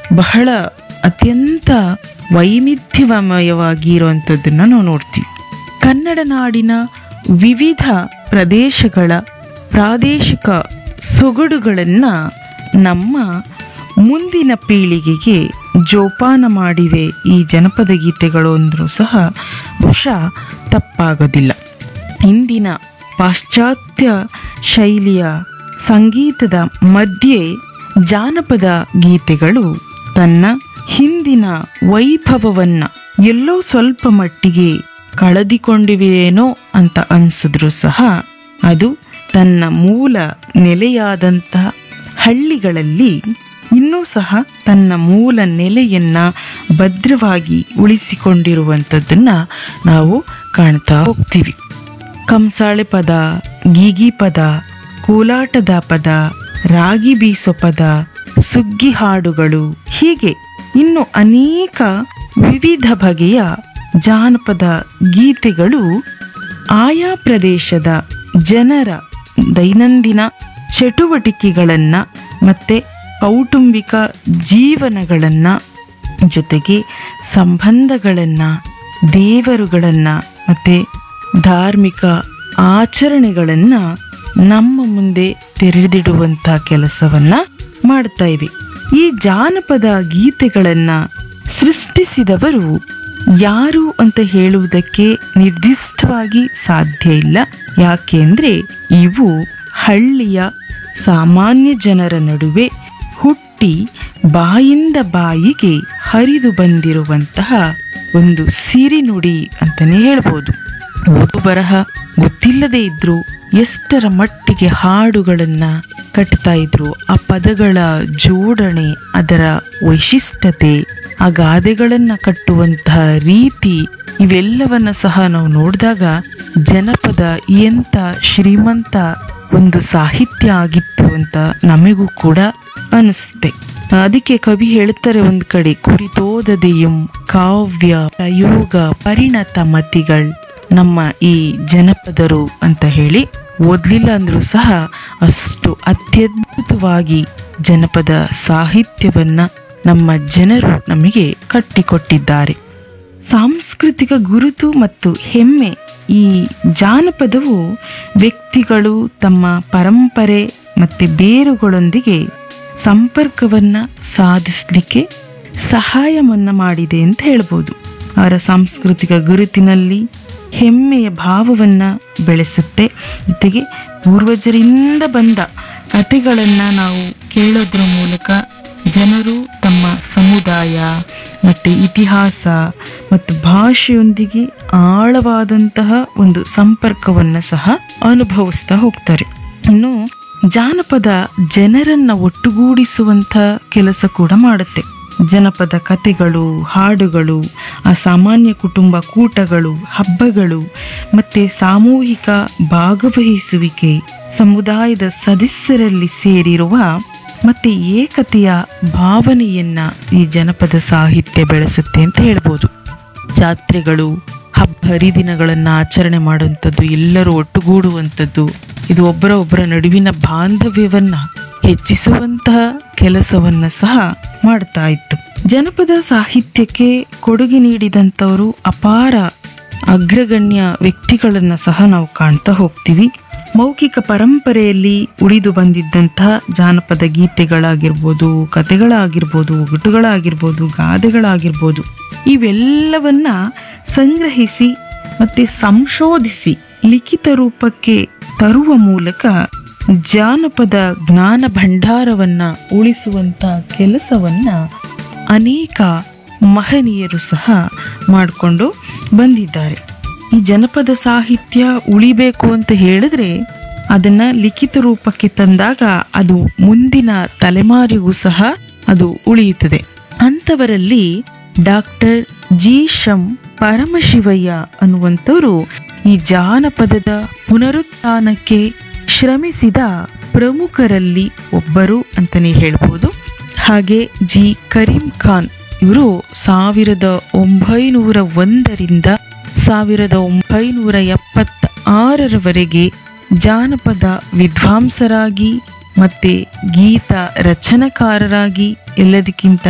ಬಹಳ ಅತ್ಯಂತ ವೈವಿಧ್ಯಮಯವಾಗಿ ಇರುವಂಥದ್ದನ್ನು ನಾವು ನೋಡ್ತೀವಿ ಕನ್ನಡ ನಾಡಿನ ವಿವಿಧ ಪ್ರದೇಶಗಳ ಪ್ರಾದೇಶಿಕ ಸೊಗಡುಗಳನ್ನು ನಮ್ಮ ಮುಂದಿನ ಪೀಳಿಗೆಗೆ ಜೋಪಾನ ಮಾಡಿವೆ ಈ ಜನಪದ ಗೀತೆಗಳು ಅಂದರೂ ಸಹ ಬಹುಶಃ ತಪ್ಪಾಗೋದಿಲ್ಲ ಇಂದಿನ ಪಾಶ್ಚಾತ್ಯ ಶೈಲಿಯ ಸಂಗೀತದ ಮಧ್ಯೆ ಜಾನಪದ ಗೀತೆಗಳು ತನ್ನ ಹಿಂದಿನ ವೈಭವವನ್ನ ಎಲ್ಲೋ ಸ್ವಲ್ಪ ಮಟ್ಟಿಗೆ ಕಳೆದುಕೊಂಡಿವೆಯೇನೋ ಅಂತ ಅನ್ಸಿದ್ರು ಸಹ ಅದು ತನ್ನ ಮೂಲ ನೆಲೆಯಾದಂತಹ ಹಳ್ಳಿಗಳಲ್ಲಿ ಇನ್ನೂ ಸಹ ತನ್ನ ಮೂಲ ನೆಲೆಯನ್ನ ಭದ್ರವಾಗಿ ಉಳಿಸಿಕೊಂಡಿರುವಂಥದ್ದನ್ನ ನಾವು ಕಾಣ್ತಾ ಹೋಗ್ತೀವಿ ಕಂಸಾಳೆ ಪದ ಗೀಗಿ ಪದ ಕೋಲಾಟದ ಪದ ರಾಗಿ ಬೀಸೋ ಪದ ಸುಗ್ಗಿ ಹಾಡುಗಳು ಹೀಗೆ ಇನ್ನು ಅನೇಕ ವಿವಿಧ ಬಗೆಯ ಜಾನಪದ ಗೀತೆಗಳು ಆಯಾ ಪ್ರದೇಶದ ಜನರ ದೈನಂದಿನ ಚಟುವಟಿಕೆಗಳನ್ನ ಮತ್ತೆ ಕೌಟುಂಬಿಕ ಜೀವನಗಳನ್ನ ಜೊತೆಗೆ ಸಂಬಂಧಗಳನ್ನ ದೇವರುಗಳನ್ನ ಮತ್ತೆ ಧಾರ್ಮಿಕ ಆಚರಣೆಗಳನ್ನ ನಮ್ಮ ಮುಂದೆ ತೆರೆದಿಡುವಂತ ಕೆಲಸವನ್ನ ಮಾಡ್ತಾ ಇವೆ ಈ ಜಾನಪದ ಗೀತೆಗಳನ್ನ ಸೃಷ್ಟಿಸಿದವರು ಯಾರು ಅಂತ ಹೇಳುವುದಕ್ಕೆ ನಿರ್ದಿಷ್ಟವಾಗಿ ಸಾಧ್ಯ ಇಲ್ಲ ಯಾಕೆಂದ್ರೆ ಇವು ಹಳ್ಳಿಯ ಸಾಮಾನ್ಯ ಜನರ ನಡುವೆ ಹುಟ್ಟಿ ಬಾಯಿಂದ ಬಾಯಿಗೆ ಹರಿದು ಬಂದಿರುವಂತಹ ಒಂದು ಸಿರಿನುಡಿ ಅಂತಾನೆ ಹೇಳ್ಬೋದು ಓದು ಬರಹ ಗೊತ್ತಿಲ್ಲದೆ ಇದ್ರು ಎಷ್ಟರ ಮಟ್ಟಿಗೆ ಹಾಡುಗಳನ್ನ ಕಟ್ತಾ ಇದ್ರು ಆ ಪದಗಳ ಜೋಡಣೆ ಅದರ ವೈಶಿಷ್ಟ್ಯತೆ ಆ ಗಾದೆಗಳನ್ನ ಕಟ್ಟುವಂತಹ ರೀತಿ ಇವೆಲ್ಲವನ್ನ ಸಹ ನಾವು ನೋಡಿದಾಗ ಜನಪದ ಎಂತ ಶ್ರೀಮಂತ ಒಂದು ಸಾಹಿತ್ಯ ಆಗಿತ್ತು ಅಂತ ನಮಗೂ ಕೂಡ ಅನಿಸುತ್ತೆ ಅದಕ್ಕೆ ಕವಿ ಹೇಳ್ತಾರೆ ಒಂದ್ ಕಡೆ ಕುರಿತೋದದೆಯಂ ಕಾವ್ಯ ಪ್ರಯೋಗ ಪರಿಣತ ಮತಿಗಳ್ ನಮ್ಮ ಈ ಜನಪದರು ಅಂತ ಹೇಳಿ ಓದ್ಲಿಲ್ಲ ಅಂದ್ರೂ ಸಹ ಅಷ್ಟು ಅತ್ಯದ್ಭುತವಾಗಿ ಜನಪದ ಸಾಹಿತ್ಯವನ್ನ ನಮ್ಮ ಜನರು ನಮಗೆ ಕಟ್ಟಿಕೊಟ್ಟಿದ್ದಾರೆ ಸಾಂಸ್ಕೃತಿಕ ಗುರುತು ಮತ್ತು ಹೆಮ್ಮೆ ಈ ಜಾನಪದವು ವ್ಯಕ್ತಿಗಳು ತಮ್ಮ ಪರಂಪರೆ ಮತ್ತು ಬೇರುಗಳೊಂದಿಗೆ ಸಂಪರ್ಕವನ್ನ ಸಾಧಿಸಲಿಕ್ಕೆ ಸಹಾಯವನ್ನ ಮಾಡಿದೆ ಅಂತ ಹೇಳ್ಬೋದು ಅವರ ಸಾಂಸ್ಕೃತಿಕ ಗುರುತಿನಲ್ಲಿ ಹೆಮ್ಮೆಯ ಭಾವವನ್ನ ಬೆಳೆಸುತ್ತೆ ಜೊತೆಗೆ ಪೂರ್ವಜರಿಂದ ಬಂದ ಕಥೆಗಳನ್ನು ನಾವು ಕೇಳೋದ್ರ ಮೂಲಕ ಜನರು ತಮ್ಮ ಸಮುದಾಯ ಮತ್ತು ಇತಿಹಾಸ ಮತ್ತು ಭಾಷೆಯೊಂದಿಗೆ ಆಳವಾದಂತಹ ಒಂದು ಸಂಪರ್ಕವನ್ನು ಸಹ ಅನುಭವಿಸ್ತಾ ಹೋಗ್ತಾರೆ ಇನ್ನು ಜಾನಪದ ಜನರನ್ನ ಒಟ್ಟುಗೂಡಿಸುವಂಥ ಕೆಲಸ ಕೂಡ ಮಾಡುತ್ತೆ ಜನಪದ ಕಥೆಗಳು ಹಾಡುಗಳು ಅಸಾಮಾನ್ಯ ಕುಟುಂಬ ಕೂಟಗಳು ಹಬ್ಬಗಳು ಮತ್ತೆ ಸಾಮೂಹಿಕ ಭಾಗವಹಿಸುವಿಕೆ ಸಮುದಾಯದ ಸದಸ್ಯರಲ್ಲಿ ಸೇರಿರುವ ಮತ್ತೆ ಏಕತೆಯ ಭಾವನೆಯನ್ನ ಈ ಜನಪದ ಸಾಹಿತ್ಯ ಬೆಳೆಸುತ್ತೆ ಅಂತ ಹೇಳ್ಬೋದು ಜಾತ್ರೆಗಳು ಹಬ್ಬ ಹರಿದಿನಗಳನ್ನ ಆಚರಣೆ ಮಾಡುವಂಥದ್ದು ಎಲ್ಲರೂ ಒಟ್ಟುಗೂಡುವಂಥದ್ದು ಇದು ಒಬ್ಬರ ಒಬ್ಬರ ನಡುವಿನ ಬಾಂಧವ್ಯವನ್ನ ಹೆಚ್ಚಿಸುವಂತಹ ಕೆಲಸವನ್ನ ಸಹ ಮಾಡ್ತಾ ಇತ್ತು ಜನಪದ ಸಾಹಿತ್ಯಕ್ಕೆ ಕೊಡುಗೆ ನೀಡಿದಂಥವರು ಅಪಾರ ಅಗ್ರಗಣ್ಯ ವ್ಯಕ್ತಿಗಳನ್ನ ಸಹ ನಾವು ಕಾಣ್ತಾ ಹೋಗ್ತೀವಿ ಮೌಖಿಕ ಪರಂಪರೆಯಲ್ಲಿ ಉಳಿದು ಬಂದಿದ್ದಂತಹ ಜಾನಪದ ಗೀತೆಗಳಾಗಿರ್ಬೋದು ಕತೆಗಳಾಗಿರ್ಬೋದು ಒಗಟುಗಳಾಗಿರ್ಬೋದು ಗಾದೆಗಳಾಗಿರ್ಬೋದು ಇವೆಲ್ಲವನ್ನ ಸಂಗ್ರಹಿಸಿ ಮತ್ತೆ ಸಂಶೋಧಿಸಿ ಲಿಖಿತ ರೂಪಕ್ಕೆ ತರುವ ಮೂಲಕ ಜಾನಪದ ಜ್ಞಾನ ಭಂಡಾರವನ್ನ ಉಳಿಸುವಂತ ಕೆಲಸವನ್ನ ಅನೇಕ ಮಹನೀಯರು ಸಹ ಮಾಡಿಕೊಂಡು ಬಂದಿದ್ದಾರೆ ಈ ಜನಪದ ಸಾಹಿತ್ಯ ಉಳಿಬೇಕು ಅಂತ ಹೇಳಿದ್ರೆ ಅದನ್ನ ಲಿಖಿತ ರೂಪಕ್ಕೆ ತಂದಾಗ ಅದು ಮುಂದಿನ ತಲೆಮಾರಿಗೂ ಸಹ ಅದು ಉಳಿಯುತ್ತದೆ ಅಂಥವರಲ್ಲಿ ಡಾಕ್ಟರ್ ಜಿ ಶಂ ಪರಮಶಿವಯ್ಯ ಅನ್ನುವಂಥವರು ಈ ಜಾನಪದದ ಪುನರುತ್ಥಾನಕ್ಕೆ ಶ್ರಮಿಸಿದ ಪ್ರಮುಖರಲ್ಲಿ ಒಬ್ಬರು ಅಂತಲೇ ಹೇಳ್ಬೋದು ಹಾಗೆ ಜಿ ಕರೀಂ ಖಾನ್ ಇವರು ಸಾವಿರದ ಒಂಬೈನೂರ ಒಂದರಿಂದ ಸಾವಿರದ ಒಂಬೈನೂರ ಎಪ್ಪತ್ತ ಆರರವರೆಗೆ ಜಾನಪದ ವಿದ್ವಾಂಸರಾಗಿ ಮತ್ತೆ ಗೀತ ರಚನಕಾರರಾಗಿ ಎಲ್ಲದಕ್ಕಿಂತ